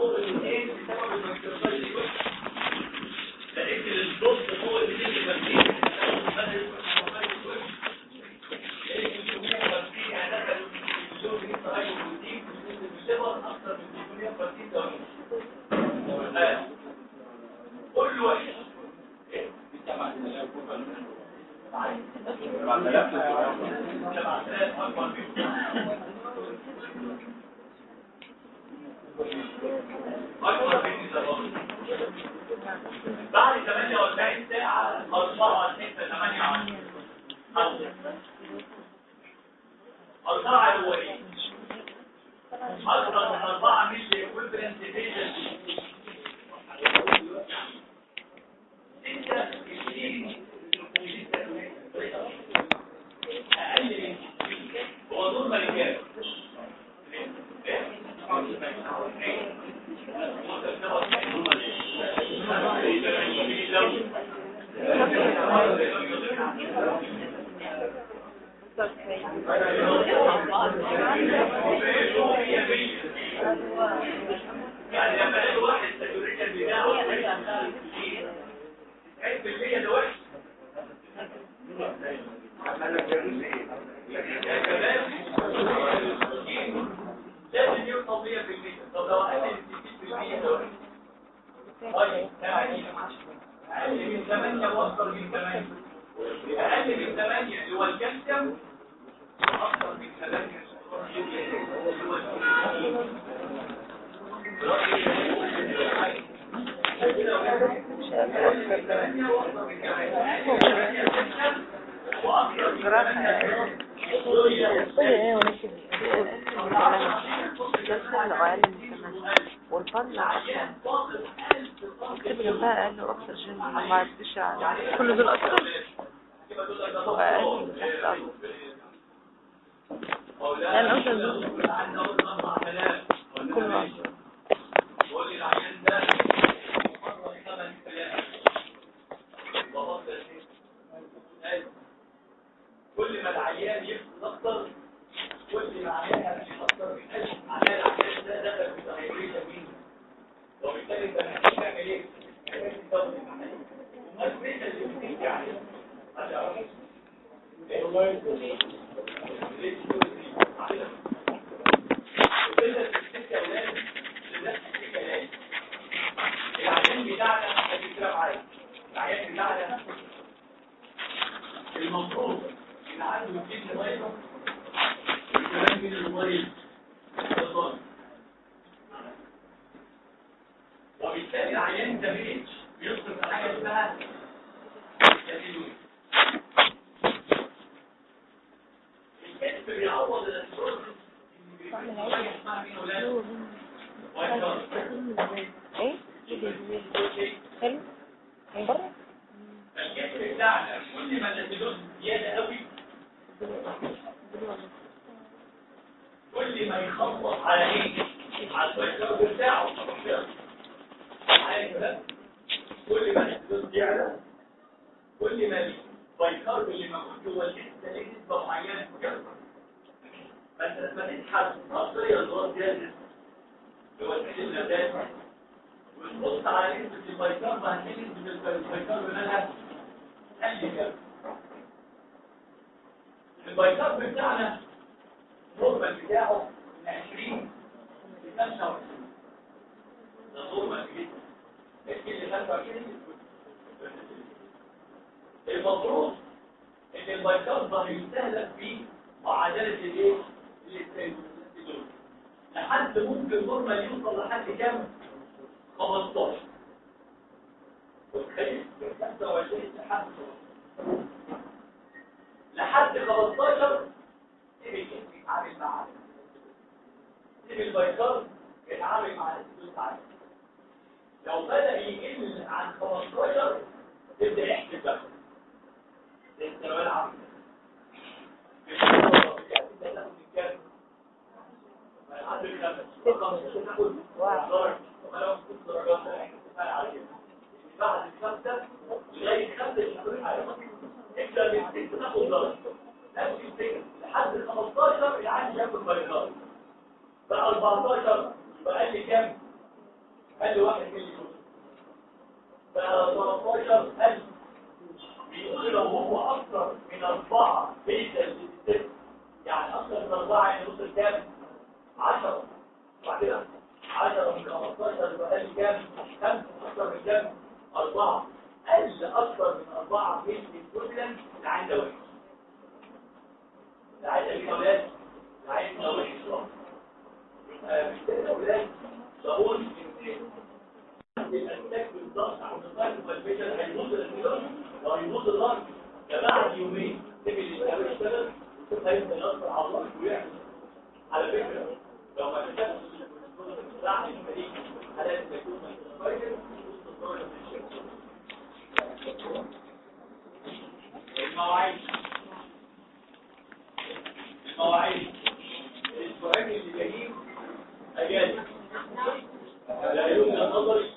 فوق الاثنين بسبب الميكروفايل لقيت الضغط فوق الاثنين المسيح كل واحد بعد 48 ساعة أصبحوا 28 أربعة هو إيه؟ أكثر من أربعة ملي equivalent division ستة عشرين أقل من هو دور ملكات يعني لما الاقي واحد ساتوريشن بتاعه 90% ده وحش يا شباب لازم يوصل 100% طب لو اقل من 60% ده وحش طيب 80 اقل من 8 واكثر من 8 اقل من 8 اللي هو الكالسيوم اكثر من 8 اللي هو الكالسيوم والفن اكتب جنبها اقل اكسجين ما عدتش على كل دول اكتر هو اقل من تحت اكتر يعني اوصل دول كل واحد كل ما العيان يفقد اكتر كل ما العيان يفقد اكتر من اجل عمال العيان ده دخل في تغيير مين وبالتالي انت محتاج تعمل ايه؟ محتاج تزود المحاليل والمسؤوليه اللي بتيجي عليه عشان العيان بتاعنا هتتكلم عليه العيان بتاعنا المفروض ان عنده كيدني فيروس وكمان من المريض بالظبط وبالتالي العيان ده بيتش بيصرف على حاجه اسمها كاتيلوي الكتف بيعوض الاسبروز حاجه اسمها مين ولاد وايت ايه حلو من بره الكتف بتاعنا كل ما الاسبروز زياده قوي كل ما يخبط على ايه على الفيتامين بتاعه عارف ده كل ما الاسبروز يعلى كل ما الفيتامين اللي موجود جوه الجسم ليه نسبه معينه مكثفه فانت لما تسحب عصريه الغاز زياده جوه الجسم ده وتبص على نسبه الفيتامين هتلاقي نسبه الفيتامين مالها قل كده الفيتامين بتاعنا النورمال بتاعه من 20 ل 25 ده نورمال جدا ممكن ل 25 المفروض ان الفيتامين يستهلك فيه معادله الايه؟ الاستيرول لحد ممكن نورمال يوصل لحد كام؟ 15 متخيل؟ من 25 لحد 15 لحد 15 سيب الجسم يتعامل معاه سيب الفيتامين يتعامل مع الاسيدوز عادي لو بدأ يقل عن 15 تبدأ يحسب بقى زي الثانوية العامة مش هتقدر تاخد الكام لحد الخمس رقم تاخد درجة ولو ست درجات كفاية على كده بعد الخمسة لغاية خمسة يشتغل على انت بتحتاج تاخد درجة نفس الفكرة لحد ال 15 العيان ياخد فيتامين بقى 14 يبقى قال لي كام؟ قال لي واحد مليون بقى 13000 بيقول لو هو اكثر من اربعه بيتا للست يعني اكثر من اربعه يعني وصل كام 10 وبعدين 10 من 15 يبقى قال كام 5 اكثر من كام 4 قل اكثر من 4 بيتا ايكويفالنت العين ده وحش العين ده اولاد العين ده وحش بالتالي اولاد بقول ان الانتاج بالضغط او الضغط والفيشن هيبوظ الميلون وهيبوظ الضغط فبعد يومين تبي اللي يشتغل شوف هيبدا يأثر على الضغط ويعمل على فكره لو ما كتبتش راح الفريق حالات تكون كويس المواعيد المواعيد الاسبوعين اللي جايين اجازه لا يوجد نظري